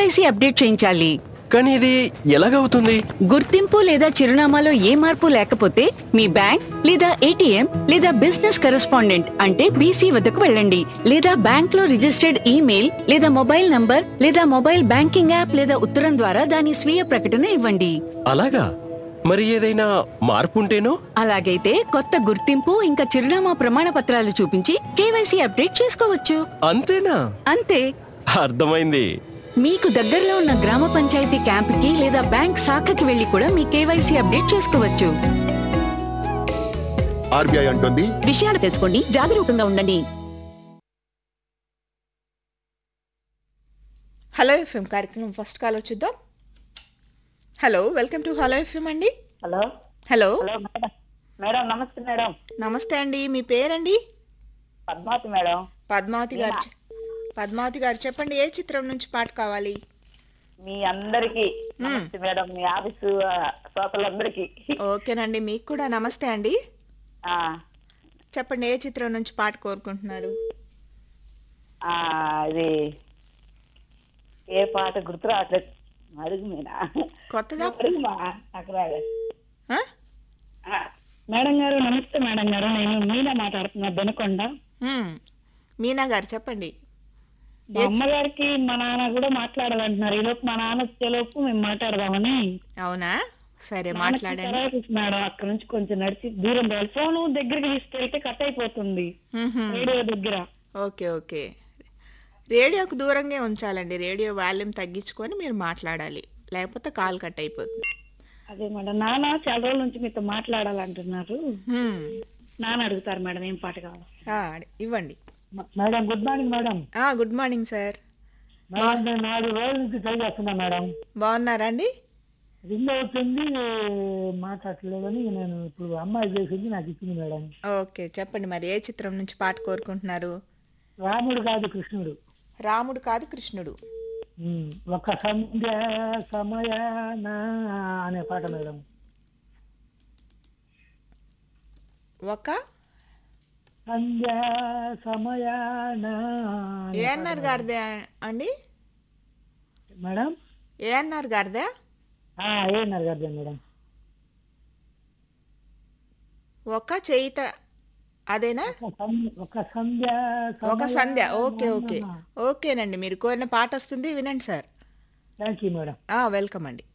KYC update చేయించాలి కానీ ఇది ఎలాగవుతుంది గుర్తింపు లేదా చిరునామాలో ఏ మార్పు లేకపోతే మీ బ్యాంక్ లేదా ఏటీఎం లేదా బిజినెస్ కరెస్పాండెంట్ అంటే బీసీ వద్దకు వెళ్ళండి లేదా బ్యాంక్ లో రిజిస్టర్డ్ ఈమెయిల్ లేదా మొబైల్ నంబర్ లేదా మొబైల్ బ్యాంకింగ్ యాప్ లేదా ఉత్తరం ద్వారా దాని స్వీయ ప్రకటన ఇవ్వండి అలాగా మరి ఏదైనా మార్పు ఉంటేనో అలాగైతే కొత్త గుర్తింపు ఇంకా చిరునామా ప్రమాణ పత్రాలు చూపించి కేవైసీ అప్డేట్ చేసుకోవచ్చు అంతేనా అంతే అర్థమైంది మీకు దగ్గరలో ఉన్న గ్రామ పంచాయతీ క్యాంపుకి లేదా బ్యాంక్ శాఖకి వెళ్లి కూడా మీ కేవైసీ అప్డేట్ చేసుకోవచ్చు ఆర్బీఐ అంటుంది విషయాలు తెలుసుకోండి జాగరూకంగా ఉండండి హలో ఎఫ్ఎం కార్యక్రమం ఫస్ట్ కాల్ చూద్దాం hello welcome to hello FM అండి hello hello hello madam madam నమస్తే మేడం నమస్తే అండి మీ పేరండి పద్మావతి మేడం పద్మావతి గారు చె- పద్మావతి గారు చెప్పండి ఏ చిత్రం నుంచి పాట కావాలి మీ అందరికి నమస్తే మేడం మీ ఆఫీసు ఆ, శ్రోతలందరికీ ఓకేనండి మీకు కూడా నమస్తే అండి ఆ, చెప్పండి ఏ చిత్రం నుంచి పాట కోరుకుంటున్నారు ఆ, ఇది ఏ పాట గుర్తు రావట్లేదు అడుగు మీనా కొత్తదా అడుగు మా నాకు రాలే. ఆ? ఆ, మేడం గారు నమస్తే మేడం గారు నేను మీనా మాట్లాడుతున్నా బెనకొండ మ్మ్. మీనా గారు చెప్పండి మా అమ్మగారికి మా నాన్న కూడా మాట్లాడాలంటున్నారు ఈ లోపు మా నాన్న వచ్చేలోపు మేము మాట్లాడదామని అవునా సరే నాన్నకి మాట్లాడండి తెరాలిస్ మేడం అక్కడ నుంచి కొంచెం నడిచి దూరం పోవాలి ఫోన్ దగ్గరికి తీసుకెళ్తే కట్ అయిపోతుంది మ్మ్హ్మ్. రేడియో దగ్గర ఓకే ఓకే రేడియోకు దూరంగా ఉంచాలండి రేడియో వాల్యూమ్ తగ్గించుకొని మీరు మాట్లాడాలి లేకపోతే కాల్ కట్ అయిపోతుంది అదే మేడం నాన్న చాలా రోజుల నుంచి మీతో మాట్లాడాలంటున్నారు హ్మ్. నాన్న అడుగుతారు మేడం ఏం పాట కావాలి ఆ, ఇవ్వండి మేడం గుడ్ మార్నింగ్ మేడం ఆ, గుడ్ మార్నింగ్ సార్ మేడం నేను నాలుగు రోజుల నుంచి ట్రై చేస్తున్నా మేడం బాగున్నారా అండి రింగ్ అవుతుంది మాట్లాడలేదని నేను ఇప్పుడు అమ్మాయి చేసింది నాకు ఇచ్చింది మేడం ఓకే చెప్పండి మరి ఏ చిత్రం నుంచి పాట కోరుకుంటున్నారు రాముడు కాదు కృష్ణుడు రాముడు కాదు కృష్ణుడు ఉమ్, ఒక సంధ్య సమయాన అనే పాట మేడం ఒక సంధ్య సమయాన అనే ఏఎన్ఆర్ గారిదే అండి మేడం ఏఎన్ఆర్ గారిదే ఏఎన్ఆర్ గారిదే మేడం ఒక చేయిత అదేనా ఒక సం- ఒక సంధ్య ఒక సంధ్య ఓకే ఓకే ఓకేనండి మీరు కోరిన పాట వస్తుంది వినండి సార్ థ్యాంక్ యూ మేడం ఆ, వెల్కమ్ అండి